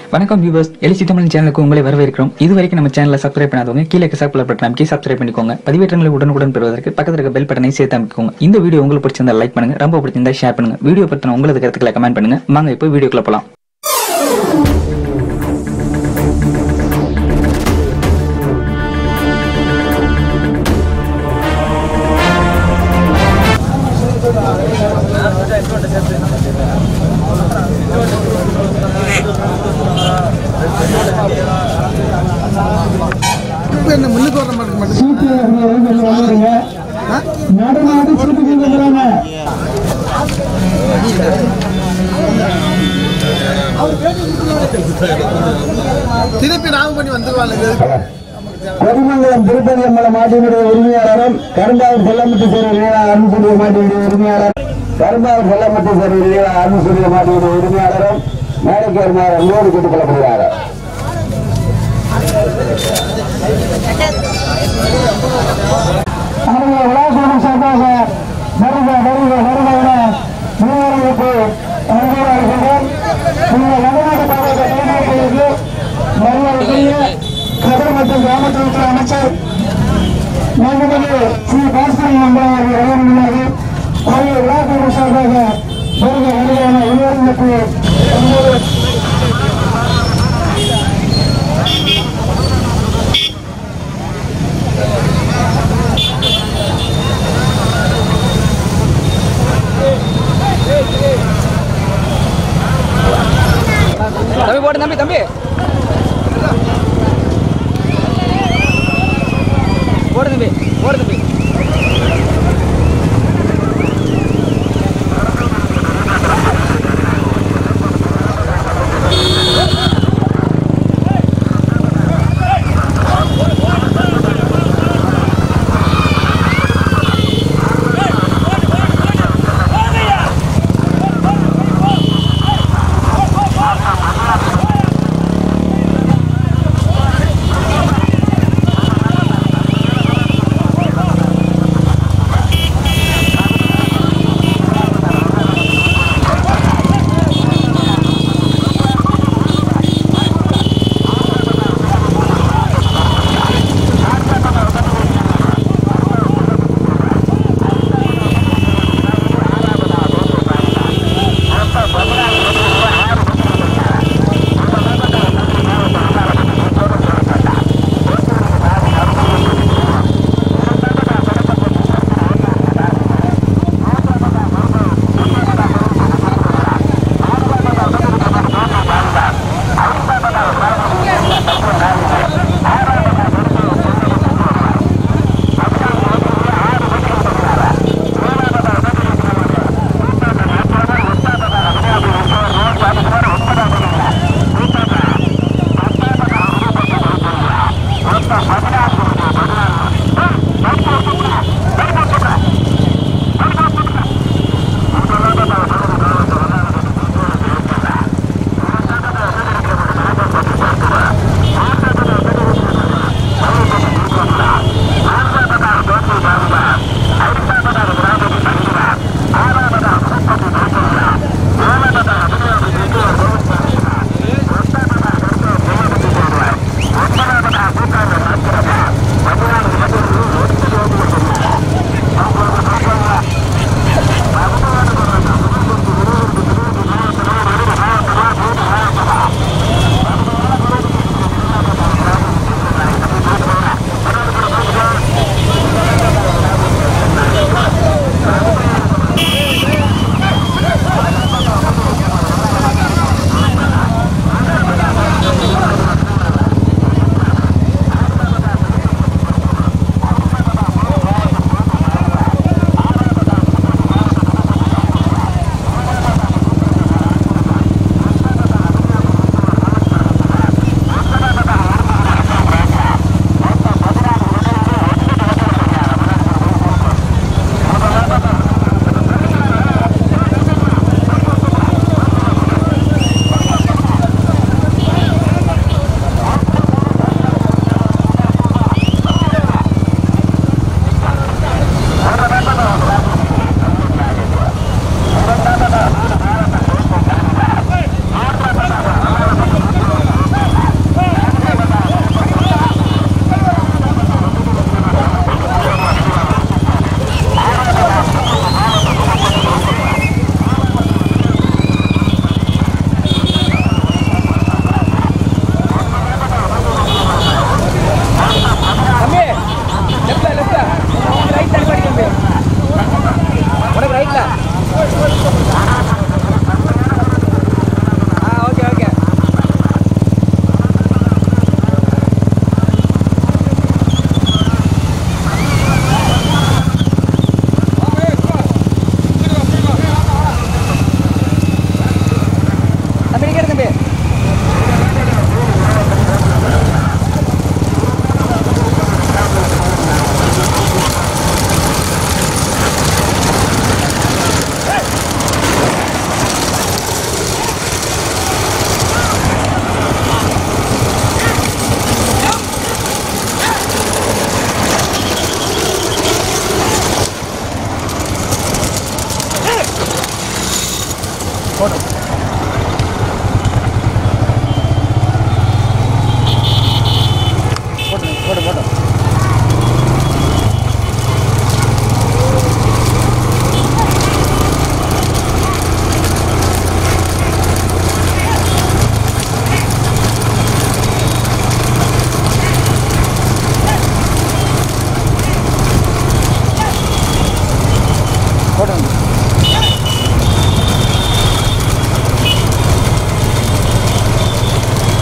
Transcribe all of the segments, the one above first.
வணக்கம் வியூவர்ஸ் எலிசி தமிழ் சேனலுக்கு உங்களை வரவேற்கிறோம் இது வரைக்கும் நம்ம சேனலை சப்ஸ்கிரைப் பண்ணாதவங்க கீழே சப்ஸ்கிரைப் பட்டன் அமைக்கி சப்ஸ்கிரைப் பண்ணிக்கோங்க பதிவேற்றங்களை உடனுக்குடன் பெறுவதற்கு பக்கத்தில் இருக்க பெல் பட்டனை சேர்த்து அமைக்கோங்க இந்த வீடியோ உங்களுக்கு பிடிச்சிருந்தா லைக் பண்ணுங்க ரொம்ப பிடிச்சிருந்தா ஷேர் பண்ணுங்க வீடியோ பத்தின உங்களது கருத்துக்களை கமெண்ட் பண்ணுங்க வாங்க இப்போ வீடியோக்குள்ள போலாம் இப்ப என்ன முன்னுக்கு வர மாட்டேங்க மாட்டேங்குது சீட்டு கொஞ்சம் வந்துருங்க நடுநாடு சீட்டு கொஞ்சம் வந்துடுறாங்க திருப்பி நாம பண்ணி வந்துருவாங்க கொடிமங்கலம் திருப்பதி அம்மல மாட்டினுடைய உரிமையாளரும் கரும்பாவூர் செல்லமுத்து சேரி வீரா அருண்சூரிய மாட்டினுடைய உரிமையாளர் கரும்பாவூர் செல்லமுத்து சேரி வீரா அருண்சூரிய மாட்டினுடைய உரிமையாளரும் மேடைக்கு வருமாறு அன்போடு கேட்டுக் கொள்ளப்படுகிறார் அவருடைய விழாக்குழுவின் சார்பாக வருக வருக வருக என முன்னேறிவிட்டு வருகிறார்கள் இந்த வடநாடு மாவட்ட மேம்பாட்டிற்கு மரியாதைக்குரிய கதிர் மற்றும் கிராமத்துறை அமைச்சர் மாண்புமிகு ஸ்ரீ பாஸ்கரன் நம்பர் அவர்கள் வழங்கியுள்ளார்கள் அவருடைய விழாக்குழு சார்பாக வருக வருக என உயர்ந்தது தம்பி போடு தம்பி தம்பி போடு தம்பி போடு தம்பி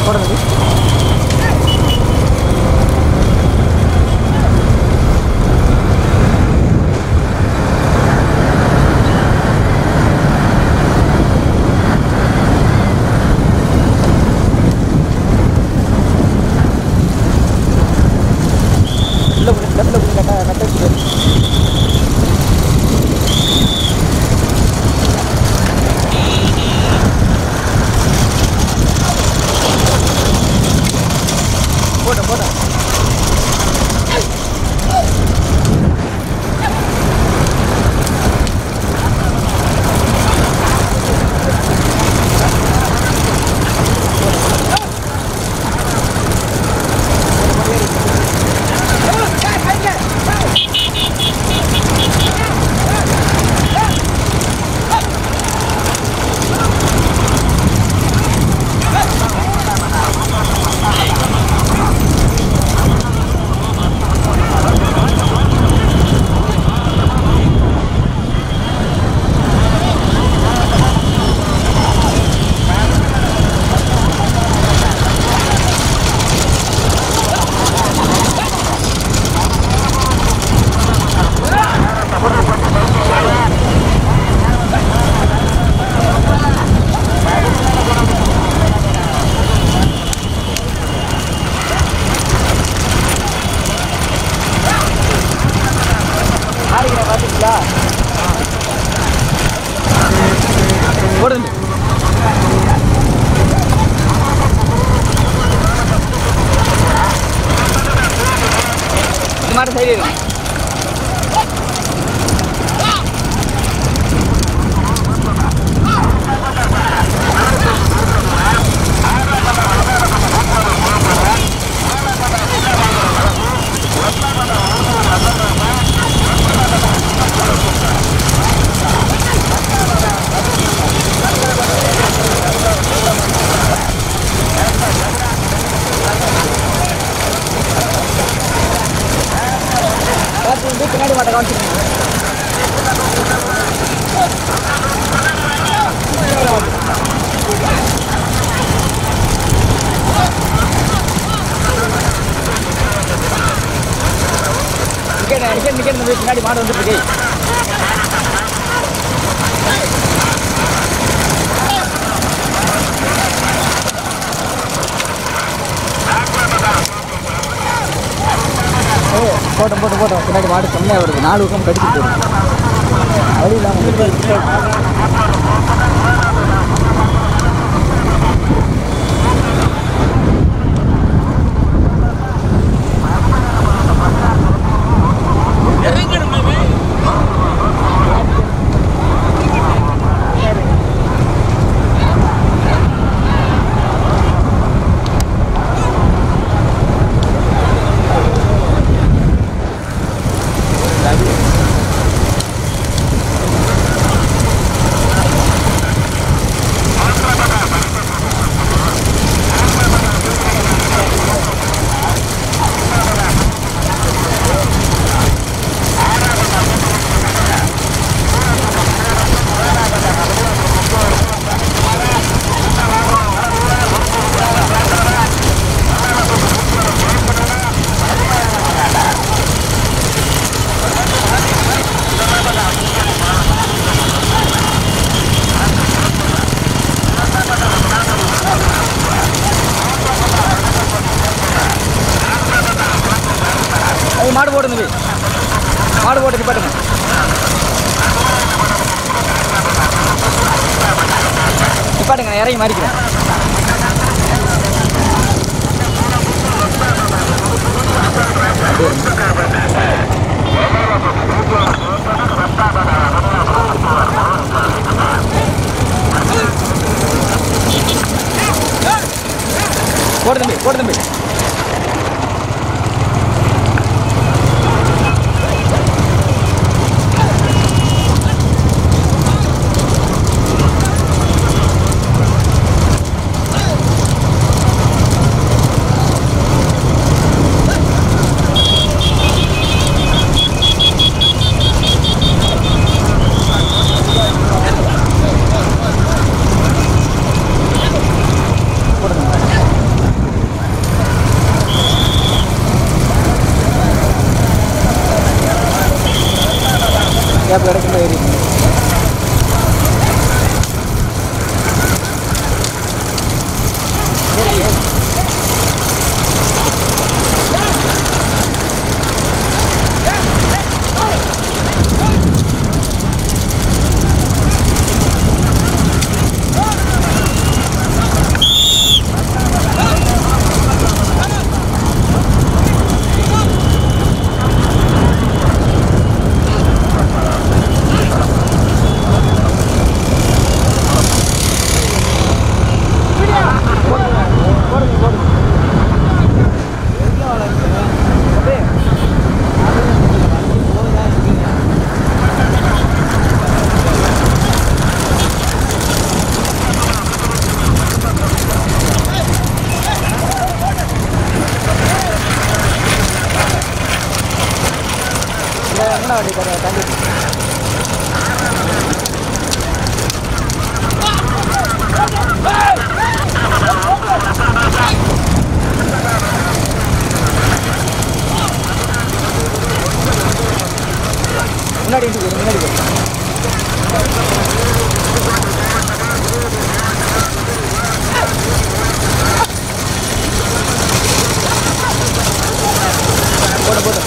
ஓடுது இது மாதிரி சைடு பார்த்து வந்து பின்னாடி மாட்ட காமிச்சிருக்கீங்க நிக்கணும் நிக்கணும் நிக்கணும் பின்னாடி மாடு வந்துட்டு இருக்கு போட்டோம் போட்டோம் போட்டோம் பின்னாடி மாடு செம்மையாக வருது நாலு பக்கம் கடிச்சு போகுது வழி இல்லாமல் அது மாடு போடுங்க மாடு போட்டு நிப்பாட்டுங்க நிப்பாட்டுங்க நான் இறங்கி மாறிக்கிறேன் போடு தம்பி போடு தம்பி போடுங்க வண்டி தர தம்பி முன்னாடி இட்டு போயிரு, முன்னாடி போயிரு. போடு போடு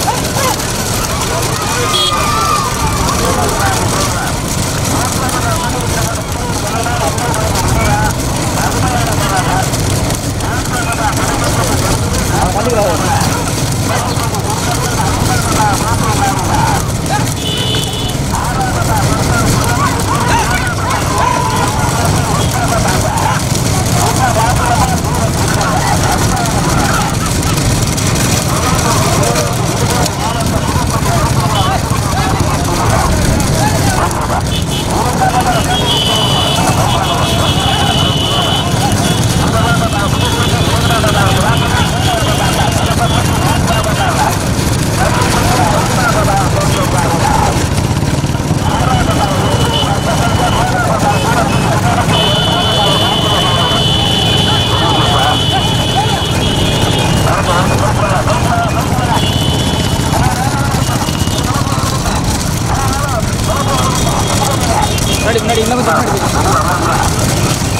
முன்னாடி முன்னாடி இன்னும் கொஞ்சம் முன்னாடி போயிரு.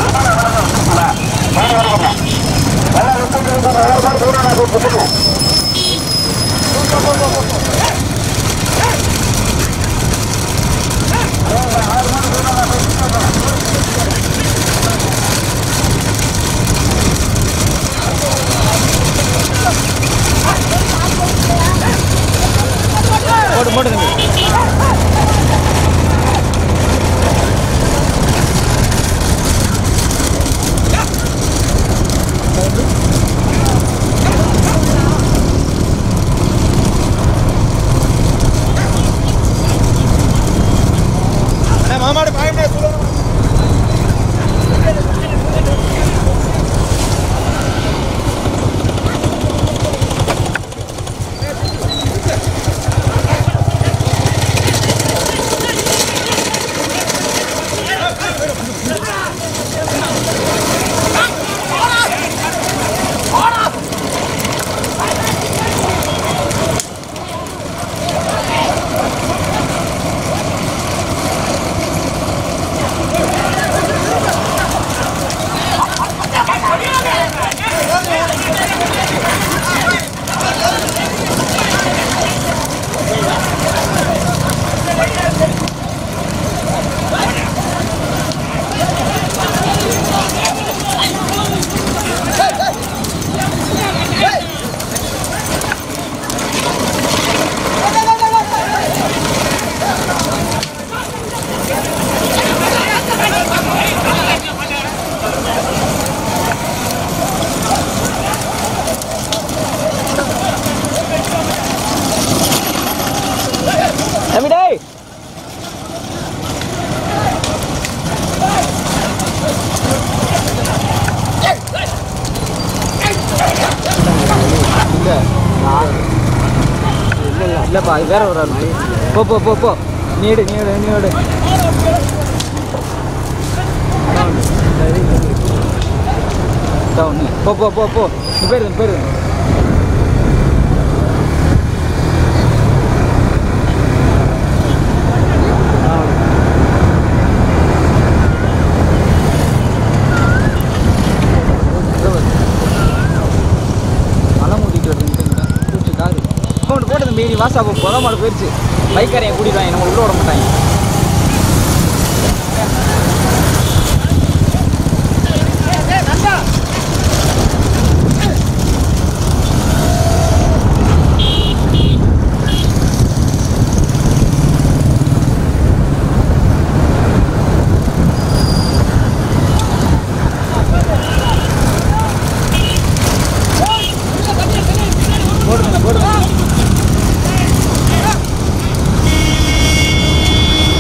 போடு போடு தம்பி தம்பி டேய் இல்ல இல்ல இல்லப்பா இது வேற ஒரு ஆள் போ போ போ போ நீடு நீடு நீடு ஒன்று போ போ போ போ நீ போயிருங்க போயிருங்க மலை மூட்டிட்டு வருதுன்னு கூப்பிட்டு காரு ஃபோன் போட்டது மீறி வாட்ஸ்அப் புத மாடு போயிடுச்சு பைக்காரையும் கூட்டிடுவாங்க நம்ம உள்ள விட மாட்டாங்க போடுங்க போடுங்க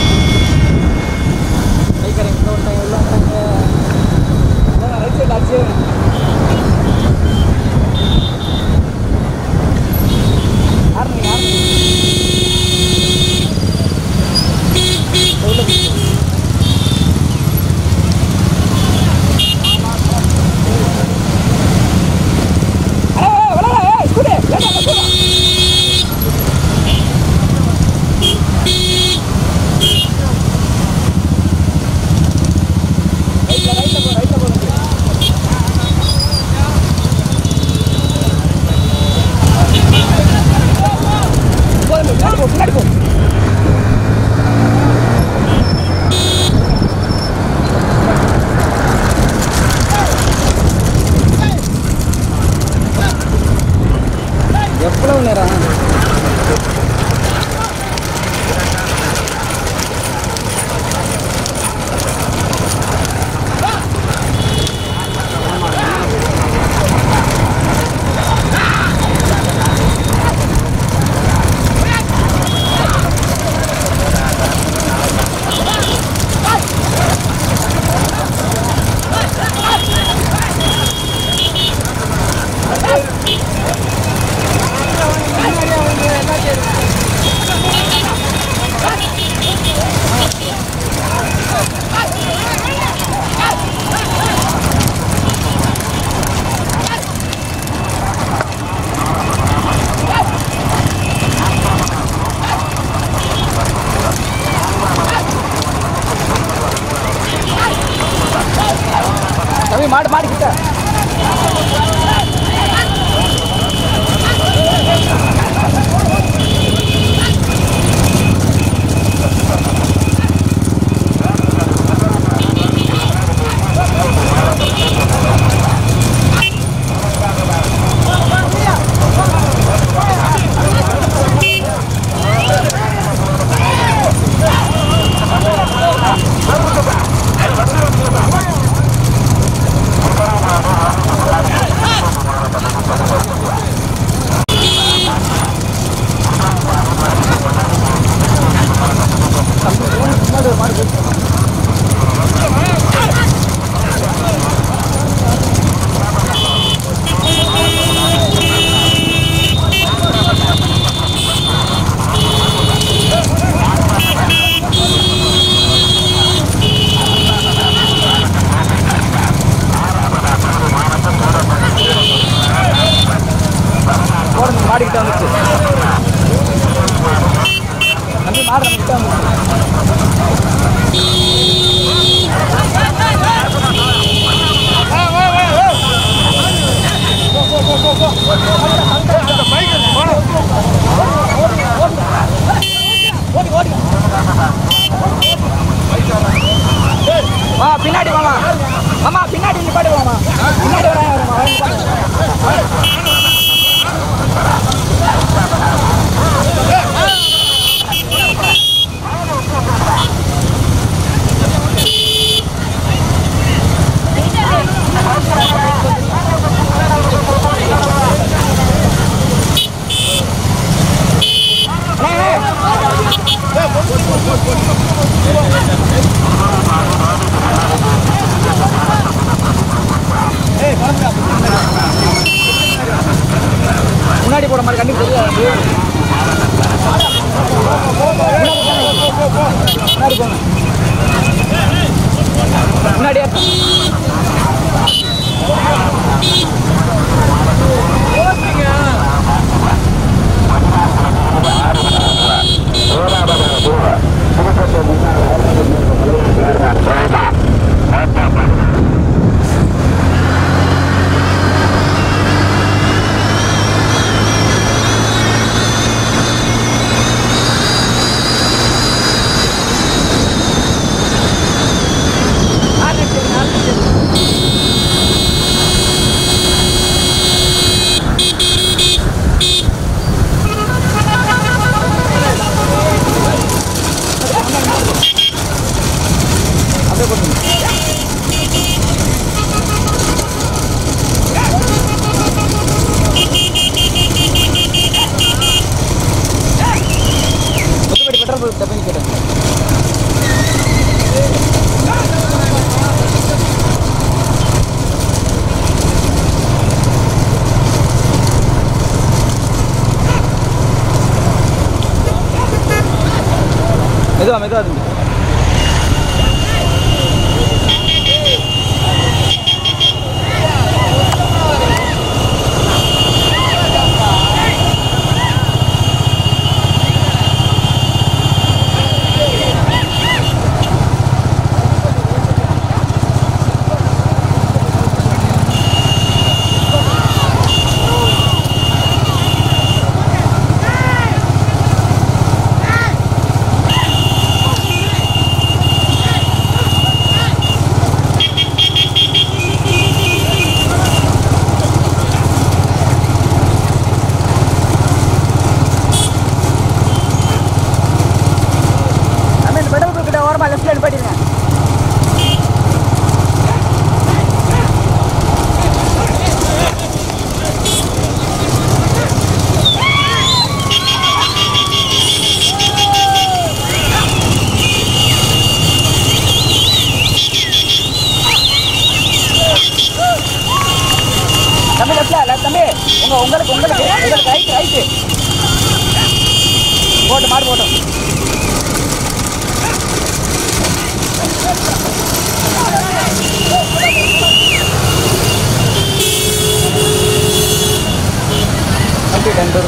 கிட்ட வந்துச்சு தம்பி மாடு நம்ம கிட்ட வந்துச்சு வா பின்னாடி வாமா மாமா பின்னாடி நிப்பாடு வாமா பின்னாடி வராங்க வருமா முன்னாடி போட மாதிரி கண்டிப்பா தெரியாது முன்னாடி போங்க முன்னாடியே அப்படியே போட்டுருங்க கொத்துப்படி பெட்ரோல் பங்க் தப்பி கேட்டேன் மெதுவா மெதுவா தம்பி தம்பி இந்த பெட்ரோல் பங்க் கிட்ட ஓரமா லெஃப்ட்ல நிப்பாட்டிருங்க தம்பி லெஃப்ட்ல லெஃப்ட் தம்பி உங்க உங்களுக்கு உங்களுக்கு உங்களுக்கு ரைட் ரைட் போட்டு மாடு போட்டோம் கம்ப்ளீட் ரெண்டு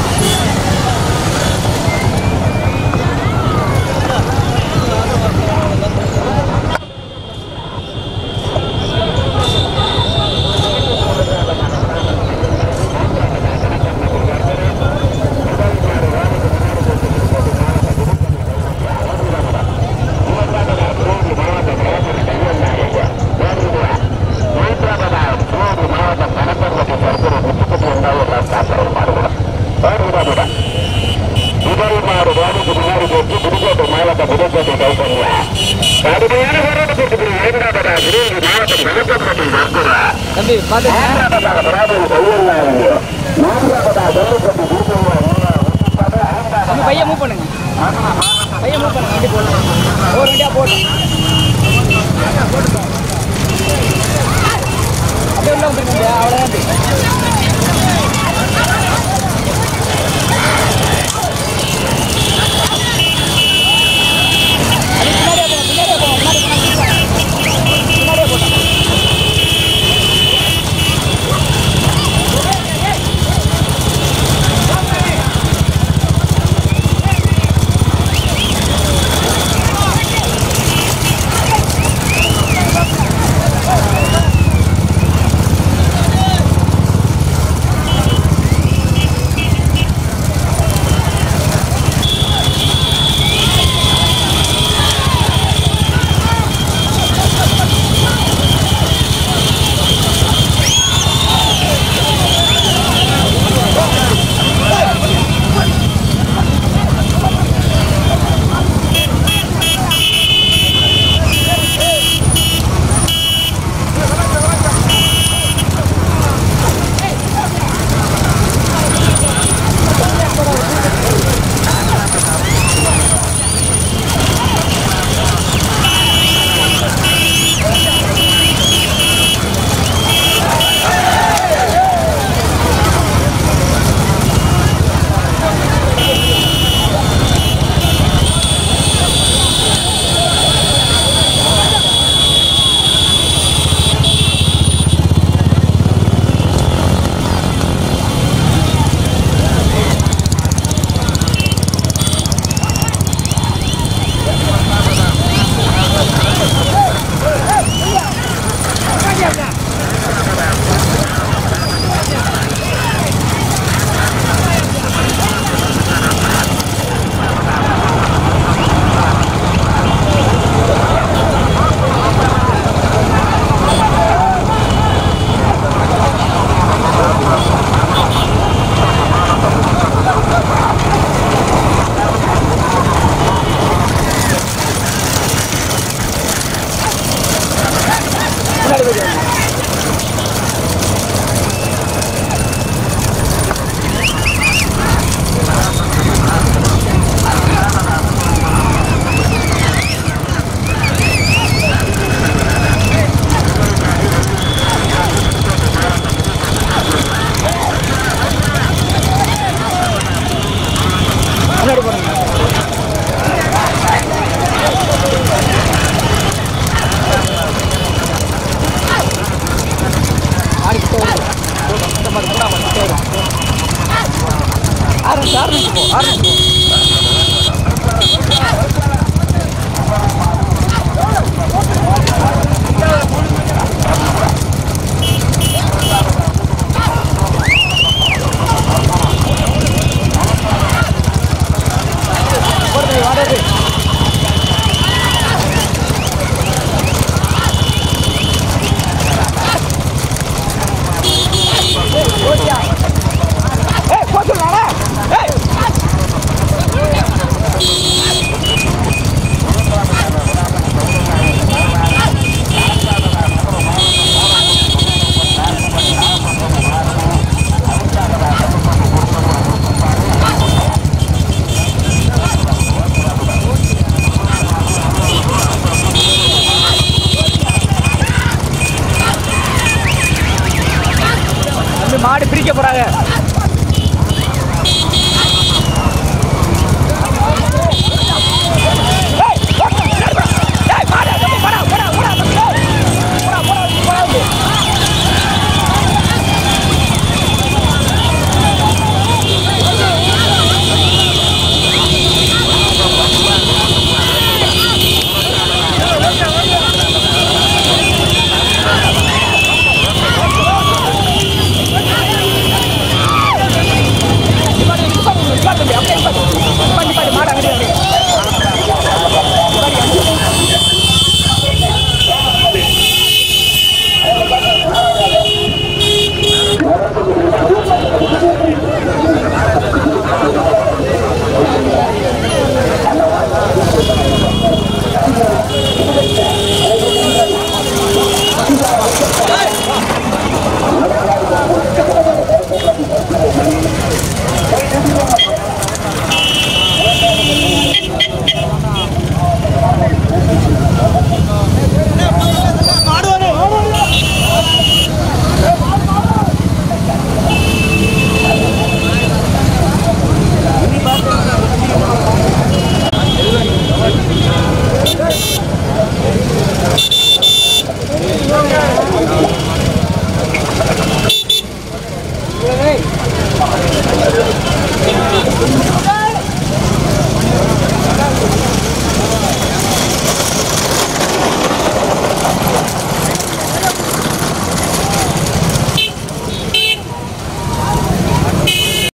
தம்பி பார்த்துங்க தம்பி பையன் மூவ் பண்ணுங்க பையன் மூவ் பண்ணுங்க வண்டி போடலாம் ஒரு வண்டியா போடலாம் அப்படியே உள்ள வந்துருங்க அவ்வளோதான் ஆரம்பிச்சு போ ஆரம்பிச்சு போ போடுறது, வாடகை. ஏய், போ சொல்லுடா. ஏய். தம்பி மாடு பிரிக்க போறாங்க